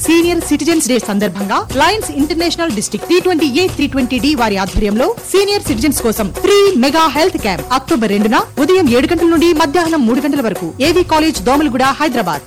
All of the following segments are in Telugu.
సీనియర్ సిటిజన్స్ డే సందర్భంగా lions international district T twenty A three twenty D వారి ఆధ్వర్యంలో సీనియర్ సిటిజన్స్ కోసం free mega health camp October రెండున ఉదయం ఏడు గంటల నుండి మధ్యాహ్నం మూడు గంటల వరకు AV college Domalguda Hyderabad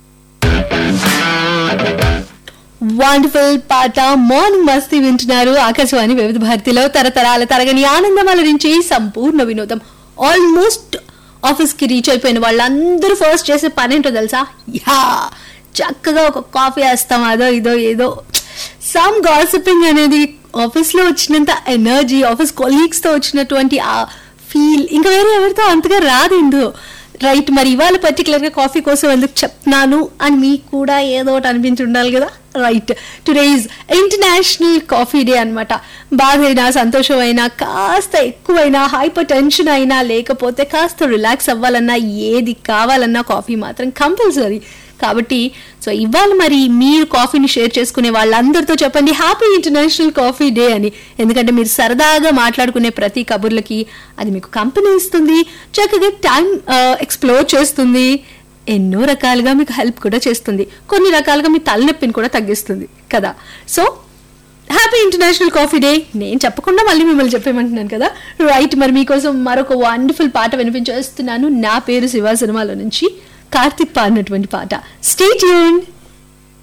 wonderful పాట మార్నింగ్ మస్తీ వింటున్నారు ఆకాశవాణి వివిధ భారతిలో తరతరాల తరగని ఆనందం అలరించి సంపూర్ణ వినోదం ఆల్మోస్ట్ ఆఫీస్ కి రీచ్ అయిపోయిన వాళ్ళందరూ ఫస్ట్ చేసే పని ఏంటో తెలుసా యా చక్కగా ఒక కాఫీ వేస్తాం అదో ఇదో ఏదో సమ్ గాసిపింగ్ అనేది ఆఫీస్ లో వచ్చినంత ఎనర్జీ ఆఫీస్ కొలీగ్స్ తో వచ్చినటువంటి ఆ ఫీల్ ఇంకా వేరే ఎవరితో అంతగా రాదు ఇందులో రైట్ మరి ఇవాళ పర్టికులర్ గా కాఫీ కోసం ఎందుకు చెప్తున్నాను అని మీకు కూడా ఏదో ఒకటి అనిపించి ఉండాలి కదా right today is international coffee day అనమాట బాధ అయినా సంతోషం అయినా కాస్త ఎక్కువైనా హైపర్ టెన్షన్ అయినా లేకపోతే కాస్త రిలాక్స్ అవ్వాలన్నా ఏది కావాలన్నా కాఫీ మాత్రం కంపల్సరీ కాబట్టి సో ఇవాళ మరి మీరు కాఫీని షేర్ చేసుకునే వాళ్ళందరితో చెప్పండి హ్యాపీ ఇంటర్నేషనల్ కాఫీ డే అని ఎందుకంటే మీరు సరదాగా మాట్లాడుకునే ప్రతి కబుర్లకి అది మీకు కంపెనీ ఇస్తుంది చక్కగా టైం ఎక్స్ప్లోర్ చేస్తుంది ఎన్నో రకాలుగా మీకు హెల్ప్ కూడా చేస్తుంది కొన్ని రకాలుగా మీ తలనొప్పిని కూడా తగ్గిస్తుంది కదా so happy international coffee day నేను చెప్పకుండా మళ్ళీ మిమ్మల్ని చెప్పేమంటున్నాను కదా రైట్ మరి మీకోసం మరొక వండర్ఫుల్ పాట వినిపించేస్తున్నాను నా పేరు శివ సినిమాలో నుంచి కార్తిక్ పాడినటువంటి పాట స్టే ట్యూన్